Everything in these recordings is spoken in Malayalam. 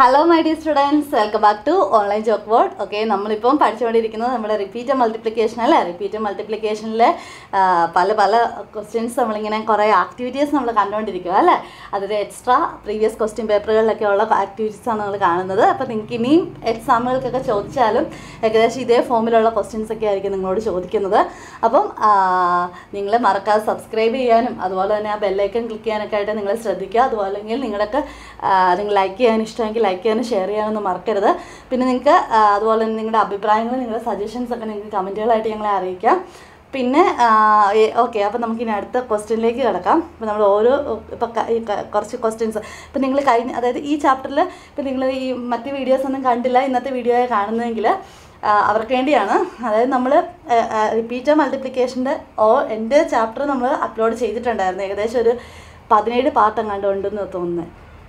hello my dear students welcome back to online joke board okay നമ്മളിപ്പം പഠിച്ചുകൊണ്ടിരിക്കുന്നത് നമ്മുടെ റിപ്പീറ്റ് മൾട്ടിപ്ലിക്കേഷൻ അല്ലേ റിപ്പീറ്റ് മൾട്ടിപ്ലിക്കേഷനിലെ പല പല ക്വസ്റ്റ്യൻസ് നമ്മളിങ്ങനെ കുറേ ആക്ടിവിറ്റീസ് നമ്മൾ കണ്ടുകൊണ്ടിരിക്കുക അല്ലേ അതിൽ എക്സ്ട്രാ പ്രീവിയസ് ക്വസ്റ്റ്യൻ പേപ്പറുകളിലൊക്കെ ഉള്ള ആക്ടിവിറ്റീസ് ആണ് നമ്മൾ കാണുന്നത് അപ്പോൾ നിങ്ങൾക്ക് ഇനിയും എക്സാമുകൾക്കൊക്കെ ചോദിച്ചാലും ഏകദേശം ഇതേ ഫോമിലുള്ള ക്വസ്റ്റ്യൻസ് ഒക്കെ ആയിരിക്കും നിങ്ങളോട് ചോദിക്കുന്നത് അപ്പം നിങ്ങൾ മറക്കാതെ സബ്സ്ക്രൈബ് ചെയ്യാനും അതുപോലെ തന്നെ ആ ബെല്ലൈക്കൺ ക്ലിക്ക് ചെയ്യാനൊക്കെ ആയിട്ട് നിങ്ങൾ ശ്രദ്ധിക്കുക അതുപോലെ അല്ലെങ്കിൽ നിങ്ങളുടെയൊക്കെ നിങ്ങൾ ലൈക്ക് ചെയ്യാൻ ഇഷ്ടമെങ്കിൽ ലൈക്ക് ചെയ്യാനും ഷെയർ ചെയ്യാനൊന്നും മറക്കരുത് പിന്നെ നിങ്ങൾക്ക് അതുപോലെ തന്നെ നിങ്ങളുടെ അഭിപ്രായങ്ങൾ നിങ്ങളുടെ സജഷൻസ് ഒക്കെ നിങ്ങൾക്ക് കമൻറ്റുകളായിട്ട് ഞങ്ങളെ അറിയിക്കാം പിന്നെ ഓക്കെ അപ്പോൾ നമുക്കിനി അടുത്ത ക്വസ്റ്റ്യനിലേക്ക് കിടക്കാം ഇപ്പോൾ നമ്മൾ ഓരോ ഇപ്പോൾ കുറച്ച് ക്വസ്റ്റ്യൻസ് ഇപ്പോൾ നിങ്ങൾ കഴിഞ്ഞ അതായത് ഈ ചാപ്റ്ററിൽ ഇപ്പോൾ നിങ്ങൾ ഈ മറ്റ് വീഡിയോസ് ഒന്നും കണ്ടില്ല ഇന്നത്തെ വീഡിയോയെ കാണുന്നതെങ്കിൽ അവർക്ക് വേണ്ടിയാണ് അതായത് നമ്മൾ റിപ്പീറ്റർ മൾട്ടിപ്ലിക്കേഷൻ്റെ ഓ എൻ്റെ ചാപ്റ്റർ നമ്മൾ അപ്ലോഡ് ചെയ്തിട്ടുണ്ടായിരുന്നു ഏകദേശം ഒരു പതിനേഴ് പാർട്ട് എങ്ങാണ്ട് ഉണ്ടെന്ന് തോന്നുന്നത്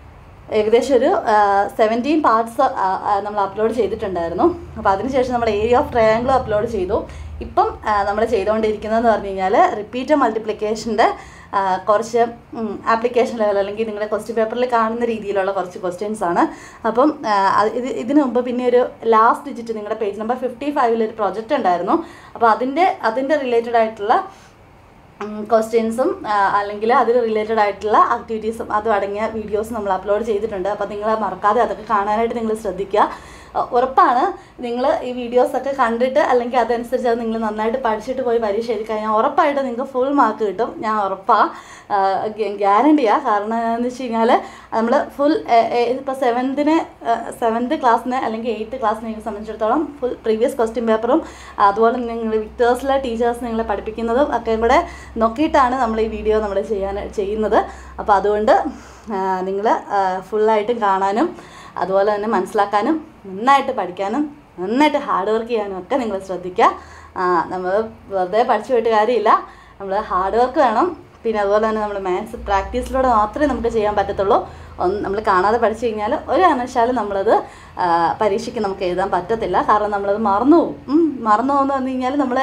ഏകദേശം ഒരു സെവൻറ്റീൻ പാർട്സ് നമ്മൾ അപ്ലോഡ് ചെയ്തിട്ടുണ്ടായിരുന്നു അപ്പോൾ അതിനുശേഷം നമ്മൾ ഏരിയ ഓഫ് ട്രയാങ്കിളും അപ്ലോഡ് ചെയ്തു ഇപ്പം നമ്മൾ ചെയ്തുകൊണ്ടിരിക്കുന്നതെന്ന് പറഞ്ഞു കഴിഞ്ഞാൽ റിപ്പീറ്റർ മൾട്ടിപ്ലിക്കേഷൻ്റെ കുറച്ച് ആപ്ലിക്കേഷൻ ലെവൽ അല്ലെങ്കിൽ നിങ്ങളുടെ ക്വസ്റ്റ്യൻ പേപ്പറിൽ കാണുന്ന രീതിയിലുള്ള കുറച്ച് ക്വസ്റ്റ്യൻസ് ആണ് അപ്പം ഇത് ഇതിനു മുമ്പ് പിന്നെ ഒരു ലാസ്റ്റ് ഡിജിറ്റ് നിങ്ങളുടെ പേജ് നമ്പർ ഫിഫ്റ്റി ഫൈവിൽ ഒരു പ്രൊജക്റ്റ് ഉണ്ടായിരുന്നു അപ്പോൾ അതിൻ്റെ അതിൻ്റെ റിലേറ്റഡ് ആയിട്ടുള്ള ക്വസ്റ്റ്യൻസും അല്ലെങ്കിൽ അതിൽ റിലേറ്റഡ് ആയിട്ടുള്ള ആക്ടിവിറ്റീസും അതും അടങ്ങിയ വീഡിയോസ് നമ്മൾ അപ്ലോഡ് ചെയ്തിട്ടുണ്ട് അപ്പോൾ നിങ്ങൾ മറക്കാതെ അതൊക്കെ കാണാനായിട്ട് നിങ്ങൾ ശ്രദ്ധിക്കുക ഉറപ്പാണ് നിങ്ങൾ ഈ വീഡിയോസൊക്കെ കണ്ടിട്ട് അല്ലെങ്കിൽ അതനുസരിച്ച് അത് നിങ്ങൾ നന്നായിട്ട് പഠിച്ചിട്ട് പോയി പരീക്ഷ എഴുതി കഴിഞ്ഞാൽ ഉറപ്പായിട്ട് നിങ്ങൾക്ക് ഫുൾ മാർക്ക് കിട്ടും ഞാൻ ഉറപ്പാണ് ഗ്യാരണ്ടിയാണ് കാരണം എന്താണെന്ന് വെച്ച് കഴിഞ്ഞാൽ നമ്മൾ ഫുൾ ഇപ്പോൾ സെവൻത്തിന് സെവൻത്ത് ക്ലാസ്സിന് അല്ലെങ്കിൽ എയ്ത്ത് ക്ലാസ്സിനെ എനിക്ക് സംബന്ധിച്ചിടത്തോളം ഫുൾ പ്രീവിയസ് ക്വസ്റ്റ്യൻ പേപ്പറും അതുപോലെ നിങ്ങൾ വിക്ടേഴ്സിലെ ടീച്ചേഴ്സ് നിങ്ങളെ പഠിപ്പിക്കുന്നതും ഒക്കെ കൂടെ നോക്കിയിട്ടാണ് നമ്മൾ ഈ വീഡിയോ നമ്മൾ ചെയ്യാൻ ചെയ്യുന്നത് അപ്പോൾ അതുകൊണ്ട് നിങ്ങൾ ഫുള്ളായിട്ടും കാണാനും അതുപോലെ തന്നെ മനസ്സിലാക്കാനും നന്നായിട്ട് പഠിക്കാനും നന്നായിട്ട് ഹാർഡ് വർക്ക് ചെയ്യാനും ഒക്കെ നിങ്ങൾ ശ്രദ്ധിക്കുക നമ്മൾ വെറുതെ പഠിച്ചു പോയിട്ട് കാര്യമില്ല നമ്മൾ ഹാർഡ് വർക്ക് വേണം പിന്നെ അതുപോലെ തന്നെ നമ്മൾ മാത്സ് പ്രാക്ടീസിലൂടെ മാത്രമേ നമുക്ക് ചെയ്യാൻ പറ്റത്തുള്ളൂ ഒന്ന് നമ്മൾ കാണാതെ പഠിച്ചു കഴിഞ്ഞാൽ ഒരു കാരണവശാലും നമ്മളത് പരീക്ഷയ്ക്ക് നമുക്ക് എഴുതാൻ പറ്റത്തില്ല കാരണം നമ്മളത് മറന്നു പോകും മറന്നു പോകുന്നു പറഞ്ഞു കഴിഞ്ഞാൽ നമ്മൾ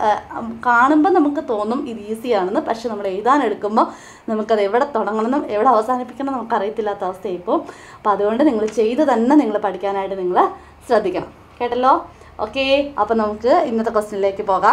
കാണുമ്പോൾ നമുക്ക് തോന്നും ഇത് ഈസിയാണെന്ന് പക്ഷെ നമ്മൾ എഴുതാൻ എടുക്കുമ്പോൾ നമുക്കത് എവിടെ തുടങ്ങണമെന്നും എവിടെ അവസാനിപ്പിക്കണം നമുക്ക് അറിയത്തില്ലാത്ത അവസ്ഥയായിപ്പോൾ അപ്പോൾ അതുകൊണ്ട് നിങ്ങൾ ചെയ്ത് തന്നെ നിങ്ങൾ പഠിക്കാനായിട്ട് നിങ്ങൾ ശ്രദ്ധിക്കണം കേട്ടല്ലോ ഓക്കെ അപ്പോൾ നമുക്ക് ഇന്നത്തെ ക്വസ്റ്റ്യനിലേക്ക് പോകാം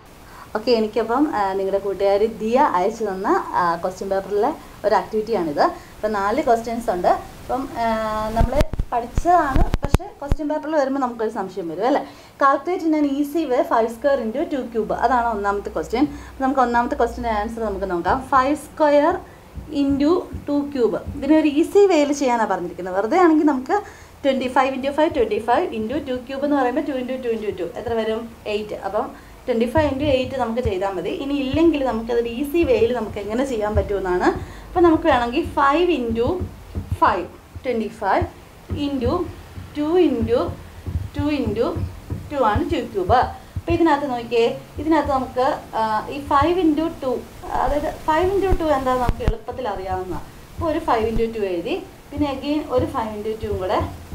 ഓക്കെ എനിക്കപ്പം നിങ്ങളുടെ കൂട്ടുകാരി ദിയ അയച്ചു തന്ന ക്വസ്റ്റ്യൻ പേപ്പറിലെ ഒരു ആക്ടിവിറ്റിയാണിത് അപ്പം നാല് ക്വസ്റ്റ്യൻസ് ഉണ്ട് അപ്പം നമ്മൾ പഠിച്ചതാണ് പക്ഷേ ക്വസ്റ്റ്യൻ പേപ്പറിൽ വരുമ്പോൾ നമുക്കൊരു സംശയം വരും അല്ലേ calculate in an easy way five square into two cube അതാണ് ഒന്നാമത്തെ ക്വസ്റ്റ്യൻ നമുക്ക് ഒന്നാമത്തെ ക്വസ്റ്റ്യൻ്റെ ആൻസർ നമുക്ക് നോക്കാം five square into two cube ഇതിനൊരു ഈസി വേയിൽ ചെയ്യാനാണ് പറഞ്ഞിരിക്കുന്നത് വെറുതെ ആണെങ്കിൽ നമുക്ക് twenty five into five twenty five into two cube എന്ന് പറയുമ്പോൾ two into two into two എത്ര വരും എയ്റ്റ് അപ്പം ട്വൻറ്റി ഫൈവ് ഇൻറ്റു എയ്റ്റ് നമുക്ക് ചെയ്താൽ മതി ഇനി ഇല്ലെങ്കിൽ നമുക്കതൊരു ഈസി വേയിൽ നമുക്ക് എങ്ങനെ ചെയ്യാൻ പറ്റുമെന്നാണ് അപ്പോൾ നമുക്ക് വേണമെങ്കിൽ five into five twenty five into two into two into two ആണ് ടു ക്യൂബ് അപ്പോൾ ഇതിനകത്ത് നോക്കിയേ ഇതിനകത്ത് നമുക്ക് ഈ ഫൈവ് ഇൻറ്റു ടു അതായത് ഫൈവ് ഇൻറ്റു ടു എന്താണെന്ന് നമുക്ക് എളുപ്പത്തിൽ അറിയാവുന്ന അപ്പോൾ ഒരു ഫൈവ് ഇൻറ്റു ടു എഴുതി പിന്നെ അഗെയിൻ ഒരു ഫൈവ് ഇൻറ്റു ടുവും കൂടെ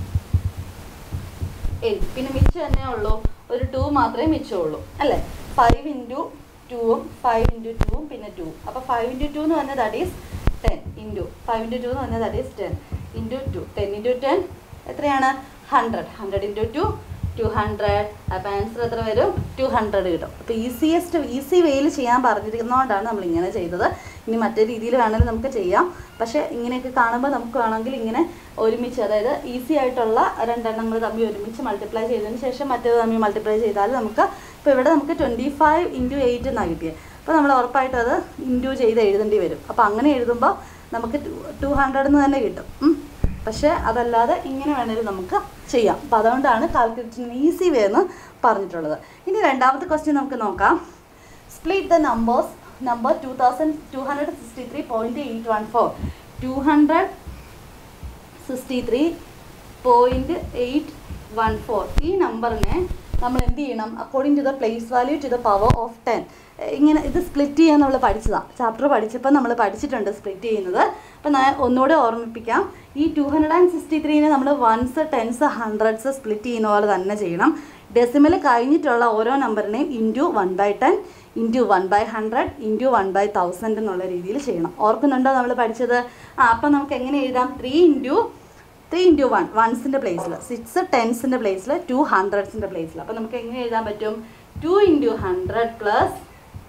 എഴുതി പിന്നെ മിച്ചം തന്നെ ഉള്ളൂ ഒരു ടു മാത്രമേ മിച്ചമുള്ളൂ അല്ലേ ഫൈവ് ഇൻറ്റു ടുവും ഫൈവ് ഇൻറ്റു ടുവും പിന്നെ ടു അപ്പോൾ ഫൈവ് ഇൻറ്റു ടു എന്ന് പറഞ്ഞാൽ that is ten into five into two എന്ന് പറഞ്ഞാൽ that is ten into two ten into ten എത്രയാണ് hundred hundred into two two hundred അപ്പോൾ ആൻസർ എത്ര വരും ടു ഹൺഡ്രഡ് കിട്ടും അപ്പോൾ ഈസിയസ്റ്റ് ഈസി വേയിൽ ചെയ്യാൻ പറഞ്ഞിരിക്കുന്നതുകൊണ്ടാണ് നമ്മൾ ഇങ്ങനെ ചെയ്തത് ഇനി മറ്റേ രീതിയിൽ വേണമെങ്കിൽ നമുക്ക് ചെയ്യാം പക്ഷേ ഇങ്ങനെയൊക്കെ കാണുമ്പോൾ നമുക്ക് വേണമെങ്കിൽ ഇങ്ങനെ ഒരുമിച്ച് അതായത് ഈസി ആയിട്ടുള്ള രണ്ടെണ്ണങ്ങൾ തമ്മിൽ ഒരുമിച്ച് മൾട്ടിപ്ലൈ ചെയ്തതിന് ശേഷം മറ്റേത് തമ്മിൽ മൾട്ടിപ്ലൈ ചെയ്താൽ നമുക്ക് ഇപ്പോൾ ഇവിടെ നമുക്ക് ട്വൻറ്റി ഫൈവ് ഇൻറ്റു എയ്റ്റ് എന്നാണ് കിട്ടിയത് അപ്പോൾ നമ്മൾ ഉറപ്പായിട്ടും അത് ഇൻറ്റു ചെയ്ത് എഴുതേണ്ടി വരും അപ്പോൾ അങ്ങനെ എഴുതുമ്പോൾ നമുക്ക് ടു ഹൺഡ്രഡ് എന്ന് തന്നെ കിട്ടും പക്ഷേ അതല്ലാതെ ഇങ്ങനെ വേണമെങ്കിൽ നമുക്ക് ചെയ്യാം അപ്പോൾ അതുകൊണ്ടാണ് കാൽക്കുലേറ്റിന് ഈസി വേ എന്ന് പറഞ്ഞിട്ടുള്ളത് ഇനി രണ്ടാമത്തെ ക്വസ്റ്റ്യൻ നമുക്ക് നോക്കാം split the numbers number two thousand two hundred sixty three point eight one four two hundred sixty three point eight one four ഈ നമ്പറിനെ നമ്മൾ എന്ത് ചെയ്യണം according to the place value to the power of ten ഇങ്ങനെ ഇത് സ്പ്ലിറ്റ് ചെയ്യാൻ നമ്മൾ പഠിച്ചതാണ് ചാപ്റ്റർ പഠിച്ചപ്പോൾ നമ്മൾ പഠിച്ചിട്ടുണ്ട് സ്പ്ലിറ്റ് ചെയ്യുന്നത് അപ്പോൾ ഞാൻ ഒന്നുകൂടെ ഓർമ്മിപ്പിക്കാം ഈ ടു ഹൺഡ്രഡ് ആൻഡ് സിക്സ്റ്റി ത്രീനെ നമ്മൾ വൺസ് ടെൻസ് ഹൺഡ്രഡ്സ് സ്പ്ലിറ്റ് ചെയ്യുന്ന പോലെ തന്നെ ചെയ്യണം ഡെസിമൽ കഴിഞ്ഞിട്ടുള്ള ഓരോ നമ്പറിനെയും into one by ten into one by hundred into one by thousand എന്നുള്ള രീതിയിൽ ചെയ്യണം ഓർക്കുന്നുണ്ടോ നമ്മൾ പഠിച്ചത് ആ അപ്പം നമുക്ക് എങ്ങനെ എഴുതാം three into three into one വൺസിൻ്റെ പ്ലേസിൽ സിക്സ് ടെൻസിൻ്റെ പ്ലേസിൽ ടു ഹൺഡ്രഡ്സിൻ്റെ പ്ലേസിൽ അപ്പോൾ നമുക്ക് എങ്ങനെ എഴുതാൻ പറ്റും two into hundred plus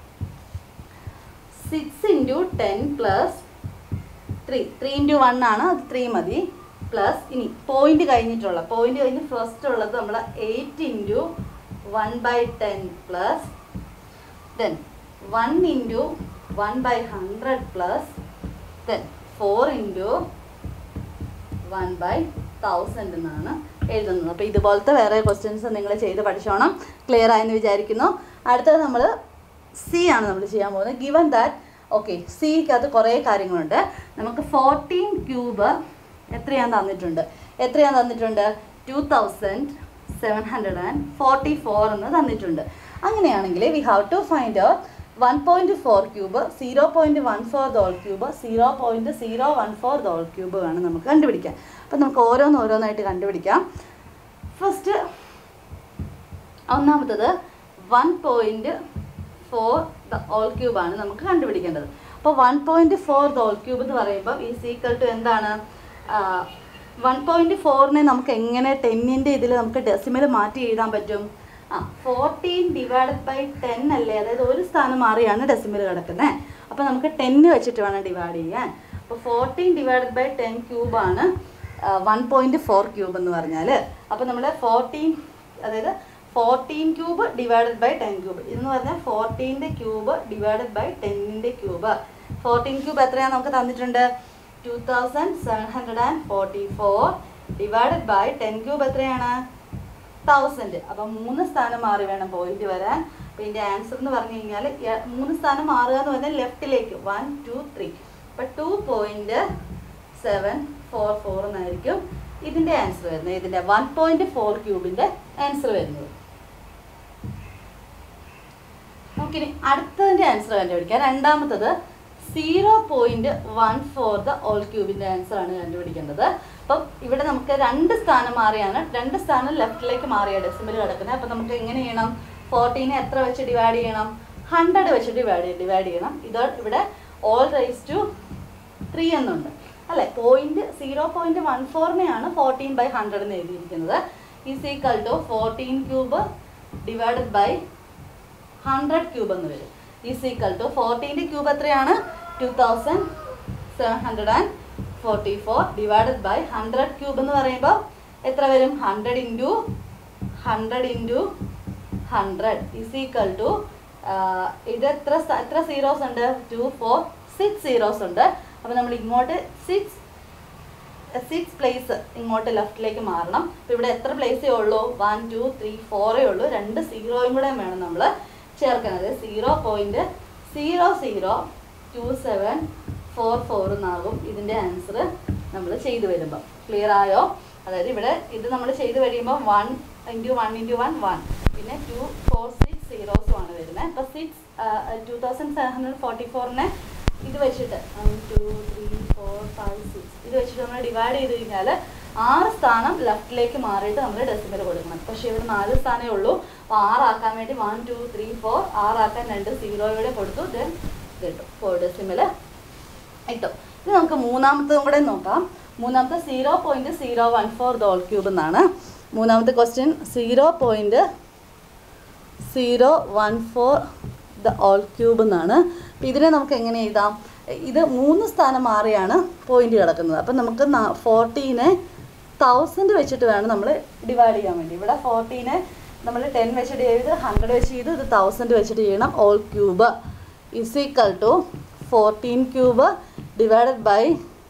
six into ten plus three three into one ആണ് അത് ത്രീ മതി പ്ലസ് ഇനി പോയിന്റ് കഴിഞ്ഞിട്ടുള്ള പോയിന്റ് കഴിഞ്ഞ് ഫസ്റ്റ് ഉള്ളത് നമ്മൾ eight into one by ten plus then one into one by hundred plus then four into one by thousand എന്നാണ് എഴുതുന്നത് അപ്പോൾ ഇതുപോലത്തെ വേറെ ക്വസ്റ്റ്യൻസ് നിങ്ങൾ ചെയ്ത് പഠിച്ചോണം ക്ലിയർ ആയെന്ന് വിചാരിക്കുന്നു അടുത്തത് നമ്മൾ സി ആണ് നമ്മൾ ചെയ്യാൻ പോകുന്നത് ഗിവൻ ദാറ്റ് ഓക്കെ സിക്കകത്ത് കുറേ കാര്യങ്ങളുണ്ട് നമുക്ക് ഫോർട്ടീൻ ക്യൂബ് എത്രയാന്ന് തന്നിട്ടുണ്ട് എത്രയാന്ന് തന്നിട്ടുണ്ട് two thousand seven hundred and forty four എന്ന് തന്നിട്ടുണ്ട് അങ്ങനെയാണെങ്കിൽ we have to find out one point four cube zero point one four the whole cube zero point zero one four the whole cube വേണം നമുക്ക് കണ്ടുപിടിക്കാൻ അപ്പം നമുക്ക് ഓരോന്ന് ഓരോന്നായിട്ട് കണ്ടുപിടിക്കാം ഫസ്റ്റ് ഒന്നാമത്തത് one point four the whole ക്യൂബാണ് നമുക്ക് കണ്ടുപിടിക്കേണ്ടത് അപ്പോൾ one point four the whole cube എന്ന് പറയുമ്പോൾ ഈ സീക്വൽ ടു എന്താണ് വൺ പോയിൻറ്റ് ഫോറിനെ നമുക്ക് എങ്ങനെ ടെന്നിൻ്റെ ഇതിൽ നമുക്ക് ഡെസിമൽ മാറ്റി എഴുതാൻ പറ്റും ആ ഫോർട്ടീൻ ഡിവൈഡഡ് ബൈ ടെൻ അല്ലേ അതായത് ഒരു സ്ഥാനം മാറിയാണ് ഡെസിമൽ കിടക്കുന്നത് അപ്പോൾ നമുക്ക് ടെന്ന് വെച്ചിട്ട് വേണം ഡിവൈഡ് ചെയ്യാൻ അപ്പോൾ ഫോർട്ടീൻ ഡിവൈഡഡ് ബൈ ടെൻ ക്യൂബാണ് വൺ പോയിൻറ്റ് ഫോർ ക്യൂബ് എന്ന് പറഞ്ഞാൽ അപ്പോൾ നമ്മൾ ഫോർട്ടീൻ അതായത് fourteen cube divided by ten cube എന്ന് പറഞ്ഞാൽ ഫോർട്ടീൻ്റെ ക്യൂബ് ഡിവൈഡഡ് ബൈ ടെന്നിൻ്റെ ക്യൂബ് ഫോർട്ടീൻ ക്യൂബ് എത്രയാണ് നമുക്ക് തന്നിട്ടുണ്ട് two thousand seven hundred and forty four divided by ten cube എത്രയാണ് തൗസൻഡ് അപ്പം മൂന്ന് സ്ഥാനം മാറി വേണം പോയിന്റ് വരാൻ അപ്പം ഇതിൻ്റെ ആൻസർ എന്ന് പറഞ്ഞു കഴിഞ്ഞാൽ മൂന്ന് സ്ഥാനം മാറുക എന്ന് പറഞ്ഞാൽ ലെഫ്റ്റിലേക്ക് വൺ ടു ത്രീ അപ്പം two point seven four four എന്നായിരിക്കും ഇതിൻ്റെ ആൻസർ വരുന്നത് ഇതിൻ്റെ വൺ പോയിൻറ്റ് ഫോർ ക്യൂബിൻ്റെ ആൻസർ വരുന്നത് നമുക്കിനി അടുത്തതിൻ്റെ ആൻസർ കണ്ടുപിടിക്കാം രണ്ടാമത്തത് zero point one four the whole ക്യൂബിൻ്റെ ആൻസർ ആണ് കണ്ടുപിടിക്കേണ്ടത് അപ്പം ഇവിടെ നമുക്ക് രണ്ട് സ്ഥാനം മാറിയാണ് രണ്ട് സ്ഥാനം ലെഫ്റ്റിലേക്ക് മാറിയ ഡെസിമൽ കിടക്കുന്നത് അപ്പം നമുക്ക് എങ്ങനെ ചെയ്യണം ഫോർട്ടീനെ എത്ര വെച്ച് ഡിവൈഡ് ചെയ്യണം ഹൺഡ്രഡ് വെച്ച് ഡിവൈഡ് ഡിവൈഡ് ചെയ്യണം ഇത് ഇവിടെ ഓൾ റൈസ് ടു ത്രീ എന്നുണ്ട് അല്ലെ പോയിന്റ് സീറോ പോയിന്റ് വൺ ഫോറിനെയാണ് ഫോർട്ടീൻ ബൈ ഹൺഡ്രഡ് എന്ന് എഴുതിയിരിക്കുന്നത് is equal to fourteen cube divided by hundred cube എന്ന് വരും ഈസ് ഈക്വൽ ടു ഫോർട്ടീൻ്റെ ക്യൂബ് എത്രയാണ് two thousand seven hundred and forty four divided by hundred cube എന്ന് പറയുമ്പോൾ എത്ര വരും hundred into hundred into hundred is equal to ഇത് എത്ര സ- എത്ര സീറോസ് ഉണ്ട് ടു ഫോർ സിക്സ് സീറോസ് ഉണ്ട് അപ്പോൾ നമ്മൾ ഇങ്ങോട്ട് സിക്സ് സിക്സ് പ്ലേസ് ഇങ്ങോട്ട് ലെഫ്റ്റിലേക്ക് മാറണം അപ്പോൾ ഇവിടെ എത്ര പ്ലേസേ ഉള്ളൂ വൺ ടു ത്രീ ഫോറേ ഉള്ളൂ രണ്ട് സീറോയും കൂടെ വേണം നമ്മൾ ചേർക്കുന്നത് zero point zero zero two seven four four എന്നാകും ഇതിൻ്റെ ആൻസർ നമ്മൾ ചെയ്തു വരുമ്പോൾ ക്ലിയർ ആയോ അതായത് ഇവിടെ ഇത് നമ്മൾ ചെയ്ത് കഴിയുമ്പോൾ one into one into one one പിന്നെ ടു ഫോർ സിക്സ് സീറോസും ആണ് വരുന്നത് അപ്പോൾ six two thousand seven hundred forty ഫോറിനെ ഇത് വെച്ചിട്ട് two three four five six ഇത് വെച്ചിട്ട് നമ്മൾ ഡിവൈഡ് ചെയ്ത് കഴിഞ്ഞാൽ ആറ് സ്ഥാനം ലെഫ്റ്റിലേക്ക് മാറിയിട്ട് നമ്മൾ ഡെസിമൽ കൊടുക്കണം പക്ഷേ ഇവിടെ നാല് സ്ഥാനമേ ഉള്ളൂ അപ്പോൾ ആറാക്കാൻ വേണ്ടി വൺ ടു ത്രീ ഫോർ ആറാക്കാൻ രണ്ട് സീറോയുടെ കൊടുത്തു ദെൻ കിട്ടും ഫോർ ഡെസിമൽ കിട്ടും ഇനി നമുക്ക് മൂന്നാമത്തതും കൂടെ നോക്കാം മൂന്നാമത്തെ zero point zero one four the whole cube എന്നാണ് മൂന്നാമത്തെ question zero point zero one four the whole cube എന്നാണ് അപ്പോൾ ഇതിനെ നമുക്ക് എങ്ങനെ എഴുതാം ഇത് മൂന്ന് സ്ഥാനം മാറിയാണ് പോയിന്റ് കിടക്കുന്നത് അപ്പം നമുക്ക് ഫോർട്ടീനെ തൗസൻഡ് വെച്ചിട്ട് വേണം നമ്മൾ ഡിവൈഡ് ചെയ്യാൻ വേണ്ടി ഇവിടെ ഫോർട്ടീനെ നമ്മൾ ടെൻ വെച്ചിട്ട് ചെയ്ത് ഹൺഡ്രഡ് വെച്ച് ചെയ്ത് ഇത് തൗസൻഡ് വെച്ചിട്ട് ചെയ്യണം whole cube is equal to fourteen cube divided by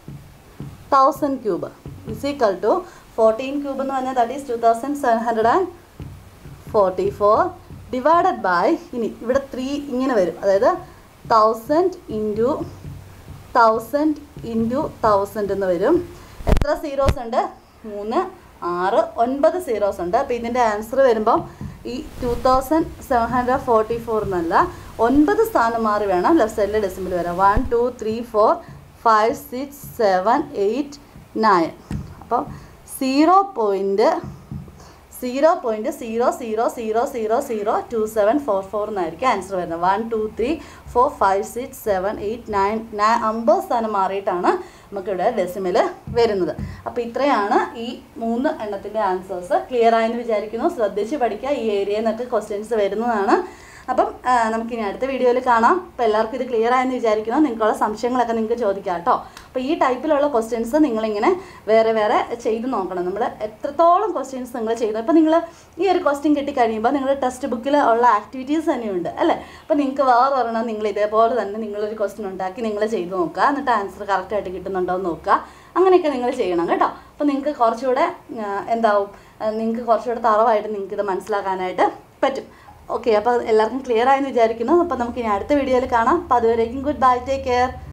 thousand cube is equal to fourteen cube എന്ന് പറഞ്ഞാൽ that is two thousand seven hundred and forty four divided by ഇനി ഇവിടെ ത്രീ ഇങ്ങനെ വരും അതായത് thousand into thousand into thousand എന്ന് വരും എത്ര സീറോസ് ഉണ്ട് മൂന്ന് ആറ് ഒൻപത് സീറോസ് ഉണ്ട് അപ്പോൾ ഇതിൻ്റെ ആൻസർ വരുമ്പം ഈ two thousand seven hundred forty four എന്നല്ല ഒൻപത് സ്ഥാനം മാറി വേണം ലെഫ്റ്റ് സൈഡിലെ ഡെസിമൽ വരാം one two three four five six seven eight nine അപ്പം zero point zero point zero zero zero zero zero two seven four four എന്നായിരിക്കും ആൻസർ വരുന്നത് one two three four five six seven eight nine nine അമ്പത് സ്ഥാനം മാറിയിട്ടാണ് നമുക്കിവിടെ ഡെസിമൽ വരുന്നത് അപ്പോൾ ഇത്രയാണ് ഈ മൂന്ന് എണ്ണത്തിൻ്റെ ആൻസേഴ്സ് ക്ലിയർ ആയെന്ന് വിചാരിക്കുന്നു ശ്രദ്ധിച്ച് പഠിക്കുക ഈ ഏരിയയിൽ നിന്നൊക്കെ ക്വസ്റ്റ്യൻസ് വരുന്നതാണ് അപ്പം ആ, നമുക്കിനി അടുത്ത വീഡിയോയിൽ കാണാം അപ്പോൾ എല്ലാവർക്കും ഇത് ക്ലിയർ ആയെന്ന് വിചാരിക്കുന്നു നിങ്ങൾക്കുള്ള സംശയങ്ങളൊക്കെ നിങ്ങൾക്ക് ചോദിക്കാം കേട്ടോ അപ്പോൾ ഈ ടൈപ്പിലുള്ള ക്വസ്റ്റ്യൻസ് നിങ്ങളിങ്ങനെ വേറെ വേറെ ചെയ്ത് നോക്കണം നമ്മൾ എത്രത്തോളം ക്വസ്റ്റ്യൻസ് നിങ്ങൾ ചെയ്യുന്നു ഇപ്പോൾ നിങ്ങൾ ഈ ഒരു ക്വസ്റ്റ്യൻ കിട്ടിക്കഴിയുമ്പോൾ നിങ്ങളുടെ ടെക്സ്റ്റ് ബുക്കിൽ ഉള്ള ആക്ടിവിറ്റീസ് തന്നെയുണ്ട് അല്ലേ അപ്പോൾ നിങ്ങൾക്ക് വേറെ ഒരെണ്ണം നിങ്ങൾ ഇതേപോലെ തന്നെ നിങ്ങളൊരു ക്വസ്റ്റ്യൻ ഉണ്ടാക്കി നിങ്ങൾ ചെയ്ത് നോക്കുക എന്നിട്ട് ആൻസർ കറക്റ്റായിട്ട് കിട്ടുന്നുണ്ടോ എന്ന് നോക്കുക അങ്ങനെയൊക്കെ നിങ്ങൾ ചെയ്യണം കേട്ടോ അപ്പോൾ നിങ്ങൾക്ക് കുറച്ചുകൂടെ ആ, എന്താവും നിങ്ങൾക്ക് കുറച്ചുകൂടെ തറവായിട്ട് നിങ്ങൾക്ക് ഇത് മനസ്സിലാക്കാനായിട്ട് പറ്റും ഓക്കെ അപ്പോൾ എല്ലാവർക്കും ക്ലിയർ ആയെന്ന് വിചാരിക്കുന്നു അപ്പോൾ നമുക്ക് ഇനി അടുത്ത വീഡിയോയിൽ കാണാം അപ്പോൾ അതുവരേക്കും ഗുഡ് ബൈ ടേക്ക് കെയർ